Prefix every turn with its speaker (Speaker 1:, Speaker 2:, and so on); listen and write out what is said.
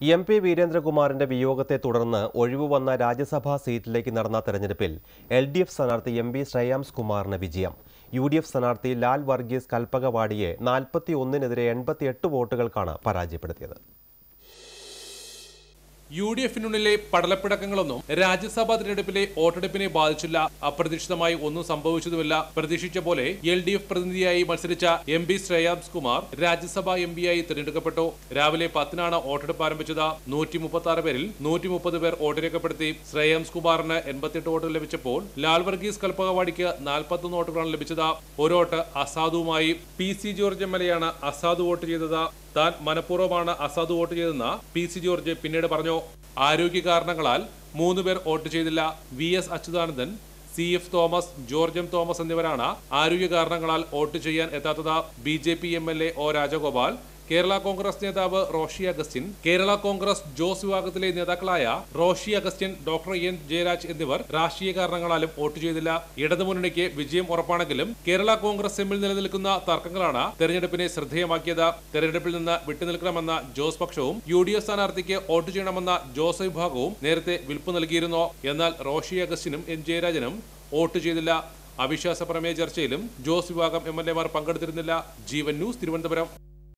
Speaker 1: M P വീരേന്ദ്രകുമാറിന്റെ വിയോഗത്തെ തുടർന്ന് ഒഴിവു വന്ന രാജ്യസഭാ സീറ്റിലേക്ക് നടന്ന തെരഞ്ഞെടുപ്പിൽ എൽ ഡി എഫ് സ്ഥാനാർത്ഥി എം പി ശ്രേയാംസ് കുമാറിന് വിജയം യു ഡി എഫ് സ്ഥാനാർത്ഥി ലാൽ വർഗീസ് കൽപ്പകവാടിയെ നാൽപ്പത്തി ഒന്നിനെതിരെ എൺപത്തിയെട്ട് വോട്ടുകൾക്കാണ് പരാജയപ്പെടുത്തിയത്
Speaker 2: യു ഡി എഫിനുള്ളിലെ പടലപ്പിടക്കങ്ങളൊന്നും രാജ്യസഭാ തിരഞ്ഞെടുപ്പിലെ വോട്ടെടുപ്പിനെ ബാധിച്ചില്ല അപ്രതീക്ഷിതമായി ഒന്നും സംഭവിച്ചതുമില്ല പ്രതീക്ഷിച്ച പോലെ എൽ ഡി എഫ് പ്രതിനിധിയായി മത്സരിച്ച എം പി ശ്രേയാംസ് കുമാർ രാജ്യസഭാ എം പിയായി തിരഞ്ഞെടുക്കപ്പെട്ടു രാവിലെ പത്തിനാണ് വോട്ടെടുപ്പ് ആരംഭിച്ചത് നൂറ്റി മുപ്പത്തി ആറ് പേരിൽ നൂറ്റി മുപ്പത് പേർ വോട്ട് രേഖപ്പെടുത്തി ശ്രേയാംസ് കുമാറിന് എൺപത്തിയെട്ട് വോട്ടുകൾ ലഭിച്ചപ്പോൾ ലാൽ വർഗീസ് കൽപ്പകവാടിക്ക് നാൽപ്പത്തൊന്ന് വോട്ടുകളാണ് ലഭിച്ചത് ഒരു വോട്ട് അസാധുവുമായി P C George M L എയാണ് അസാധു വോട്ട് ചെയ്തത് താൻ മനഃപൂർവ്വമാണ് അസാധു വോട്ട് ചെയ്തതെന്ന് പി സി ജോർജ് പിന്നീട് പറഞ്ഞു ആരോഗ്യ കാരണങ്ങളാൽ മൂന്ന് പേർ വോട്ട് ചെയ്തില്ല V S Achuthanandan C F Thomas George M Thomas എന്നിവരാണ് ആരോഗ്യ കാരണങ്ങളാൽ വോട്ട് ചെയ്യാൻ എത്താത്തത് B J P M L A O Rajagopal Kerala Congress നേതാവ് Roshy Augustine Kerala Congress Jose വിഭാഗത്തിലെ നേതാക്കളായ Roshy Augustine doctor N Jayaraj എന്നിവർ രാഷ്ട്രീയ കാരണങ്ങളാലും വോട്ട് ചെയ്തില്ല ഇടതുമുന്നണിക്ക് വിജയം ഉറപ്പാണെങ്കിലും കേരള കോൺഗ്രസ് എമ്മിൽ നിലനിൽക്കുന്ന തർക്കങ്ങളാണ് തെരഞ്ഞെടുപ്പിനെ ശ്രദ്ധേയമാക്കിയത് തെരഞ്ഞെടുപ്പിൽ നിന്ന് വിട്ടുനിൽക്കണമെന്ന ജോസ് പക്ഷവും യു ഡി എഫ് സ്ഥാനാർത്ഥിക്ക് വോട്ട് ചെയ്യണമെന്ന ജോസ് വിഭാഗവും നേരത്തെ വിൽപ്പ് നൽകിയിരുന്നു എന്നാൽ റോഷി അഗസ്റ്റിനും എൻ ജയരാജനും വോട്ട് ചെയ്തില്ല അവിശ്വാസ പ്രമേയ ചർച്ചയിലും ജോസ് വിഭാഗം എം എൽ എമാർ പങ്കെടുത്തിരുന്നില്ല ജീവൻ ന്യൂസ് തിരുവനന്തപുരം